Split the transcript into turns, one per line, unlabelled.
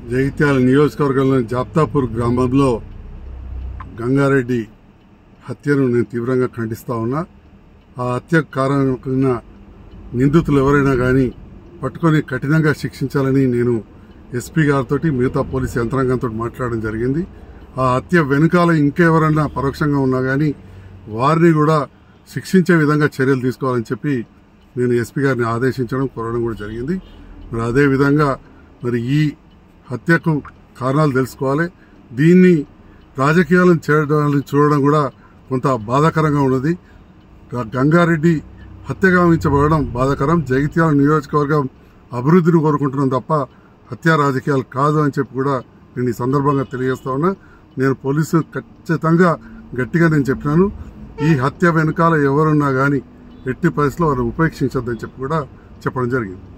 జగిత్యాల నియోజకవర్గంలోని జాప్తాపూర్ గ్రామంలో గంగారెడ్డి హత్యను నేను తీవ్రంగా ఖండిస్తా ఉన్నా ఆ హత్యకు కారణమైన నిందితులు ఎవరైనా కానీ పట్టుకొని కఠినంగా శిక్షించాలని నేను ఎస్పీ గారితో మిగతా పోలీస్ యంత్రాంగంతో మాట్లాడడం జరిగింది ఆ హత్య వెనుకాల ఇంకెవరన్నా పరోక్షంగా ఉన్నా కానీ వారిని కూడా శిక్షించే విధంగా చర్యలు తీసుకోవాలని చెప్పి నేను ఎస్పీ గారిని ఆదేశించడం కోరడం కూడా జరిగింది మరి అదే విధంగా మరి ఈ హత్యకు కారణాలు తెలుసుకోవాలి దీన్ని రాజకీయాలను చేయడాన్ని చూడడం కూడా కొంత బాధాకరంగా ఉన్నది గ- గంగారెడ్డి హత్య గావించబడడం బాధాకరం జగిత్యాల నియోజకవర్గం అభివృద్ధిని కోరుకుంటున్నాం తప్ప హత్య రాజకీయాలు కాదు అని చెప్పి కూడా నేను ఈ సందర్భంగా తెలియజేస్తా ఉన్నా నేను పోలీసు ఖచ్చితంగా గట్టిగా నేను చెప్పినాను ఈ హత్య వెనుకాల ఎవరున్నా కానీ ఎట్టి పరిస్థితిలో వారిని ఉపేక్షించొద్దని చెప్పి కూడా చెప్పడం జరిగింది